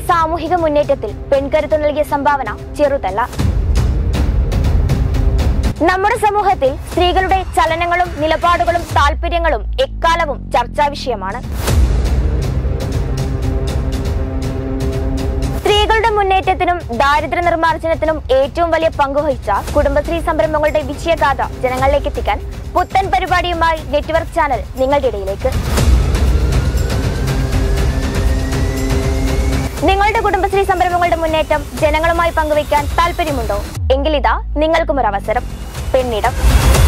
സാമൂഹിക മുന്നേറ്റത്തിൽ പെൺകരുത്ത് നൽകിയ സംഭാവന ചെറുതല്ല നമ്മുടെ സമൂഹത്തിൽ സ്ത്രീകളുടെ ചലനങ്ങളും നിലപാടുകളും താല്പര്യങ്ങളും എക്കാലവും ചർച്ചാ വിഷയമാണ് സ്ത്രീകളുടെ മുന്നേറ്റത്തിനും ദാരിദ്ര്യ നിർമ്മാർജ്ജനത്തിനും ഏറ്റവും വലിയ പങ്കുവഹിച്ച കുടുംബശ്രീ സംരംഭങ്ങളുടെ വിജയഗാഥ ജനങ്ങളിലേക്ക് എത്തിക്കാൻ പുത്തൻ പരിപാടിയുമായി നെറ്റ്വർക്ക് ചാനൽ നിങ്ങളുടെ ഇടയിലേക്ക് നിങ്ങളുടെ കുടുംബശ്രീ സംരംഭങ്ങളുടെ മുന്നേറ്റം ജനങ്ങളുമായി പങ്കുവയ്ക്കാൻ താല്പര്യമുണ്ടോ എങ്കിലിതാ നിങ്ങൾക്കും ഒരു അവസരം പെണ്ണിടം